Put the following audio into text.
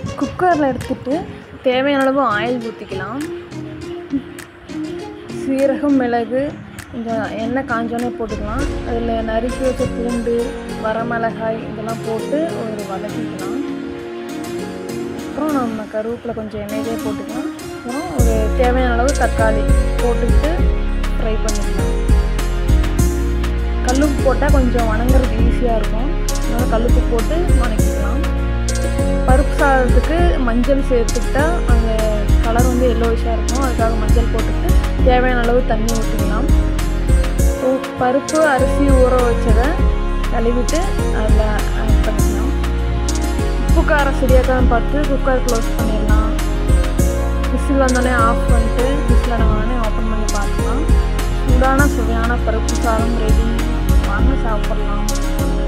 குக்கரில் எடுத்துட்டு தேவையான அளவு ஆயில் ஊற்றிக்கலாம் சீரகம் மிளகு கொஞ்சம் எண்ணெய் காஞ்சோன்னே போட்டுக்கலாம் அதில் நறுக்கி வச்ச பூண்டு வரமிளகாய் இதெல்லாம் போட்டு ஒரு வதக்கிக்கலாம் அப்புறம் நம்ம கருவேப்பிலை கொஞ்சம் எண்ணெயிலே போட்டுக்கலாம் அப்புறம் ஒரு தேவையான அளவு தக்காளி போட்டுக்கிட்டு ஃப்ரை பண்ணிக்கலாம் கல்லுப்பு போட்டால் கொஞ்சம் வணங்குறது ஈஸியாக இருக்கும் அதனால் கல்லுப்பு போட்டு வணக்கிக்கலாம் பருப்பு சாதத்துக்கு மஞ்சள் சேர்த்துக்கிட்டா அந்த கலர் வந்து எல்லோயிஷாக இருக்கும் அதுக்காக மஞ்சள் போட்டுட்டு தேவையான அளவு தண்ணி ஊற்றிக்கலாம் ஸோ பருப்பு அரிசி ஊற வச்சதை கழுவிட்டு அதில் ஆட் பண்ணிக்கலாம் உப்பு காரம் சரியாக்கான்னு பார்த்து குக்கர் க்ளோஸ் பண்ணிடலாம் விசில் வந்தோடனே ஆஃப் பண்ணிட்டு விசில் அடங்கினோடனே ஓப்பன் பண்ணி பார்த்துக்கலாம் சூடான சுவையான பருப்பு சாதம் ரெடி வாங்க சாப்பிட்லாம்